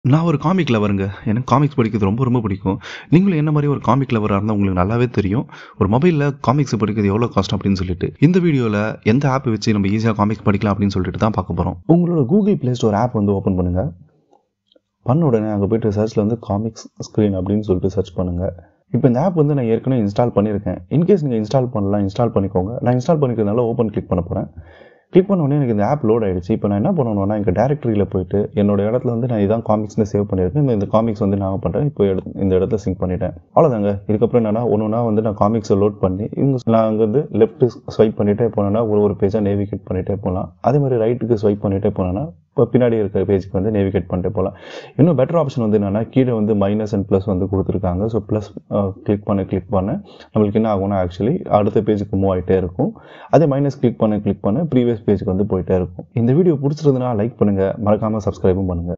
நான் ஒரு காமிக் லவருங்க. எனக்கு காமிக்ஸ் படிக்கிறது ரொம்ப ரொம்ப பிடிக்கும். நீங்களும் என்ன மாரி ஒரு காமிக் லவரா இருந்தா உங்களுக்கு நல்லாவே தெரியும். ஒரு மொபைல்ல காமிக்ஸ் படிக்கிறது எவ்வளோ கஷ்டம் அப்படின்னு சொல்லிட்டு. இந்த வீடியோல எந்த ஆப் வச்சு நம்ம ஈஸியா காமிக்ஸ் படிக்கலாம் அப்படின்னு சொல்லிட்டு தான் பார்க்க போறோம். உங்களோட Google Play Store ஆப் வந்து ஓப்பன் பண்ணுங்க. பண்ண உடனே அங்க போயிட்டு சர்ச்ல வந்து காமிக்ஸ் ஸ்க்ரீன் அப்படின்னு சொல்லிட்டு சர்ச் பண்ணுங்க. இப்போ இந்த ஆப் வந்து நான் ஏற்கனவே இன்ஸ்டால் பண்ணியிருக்கேன். இன்கேஸ் நீங்க இன்ஸ்டால் பண்ணலாம் இன்ஸ்டால் பண்ணிக்கோங்க. நான் இன்ஸ்டால் பண்ணிக்கிறதுனால ஓப்பன் கிளிக் பண்ண போறேன். கிளிக் பண்ண உடனே எனக்கு இந்த ஆப் லோட் ஆயிடுச்சு. இப்போ நான் என்ன பண்ணணும்னா எங்க டைரக்டரியில போயிட்டு என்னோட இடத்துல வந்து நான் இதான் காமிக்ஸ்னு சேவ் பண்ணியிருக்கேன். இந்த இந்த காமிக்ஸ் வந்து நான் பண்றேன். இப்போ எடு இந்த இடத்துல சிங்க் பண்ணிட்டேன். அவ்வளோதாங்க. இதுக்கப்புறம் என்னன்னா ஒன்று ஒன்றா வந்து நான் காமிக்ஸை லோட் பண்ணி இவங்க நான் அங்க வந்து லெஃப்ட் ஸ்வைப் பண்ணிட்டே போனேன்னா ஒரு ஒரு பேஜா நேவிகேட் பண்ணிட்டே போகலாம். அதே மாதிரி ரைட்டுக்கு ஸ்வைப் பண்ணிட்டே போனேன்னா இப்போ பின்னாடி இருக்கிற பேஜுக்கு வந்து நேவிகேட் பண்ணிட்டே போகலாம். இன்னும் பெட்டர் ஆப்ஷன் வந்து என்னன்னா கீழே வந்து மைனஸ் அண்ட் ப்ளஸ் வந்து கொடுத்துருக்காங்க. ஸோ ப்ளஸ் கிளிக் பண்ண கிளிக் பண்ண நம்மளுக்கு என்ன ஆகும்னா ஆக்சுவலி அடுத்த பேஜுக்கு மூவ் ஆகிட்டே இருக்கும். அதே மைனஸ் கிளிக் பண்ண கிளிக் பண்ண ப்ரீவியஸ் பேஜுக்கு வந்து போயிட்டே இருக்கும். இந்த வீடியோ பிடிச்சிருந்தனா லைக் பண்ணுங்க. மறக்காம சப்ஸ்கிரைபும் பண்ணுங்க.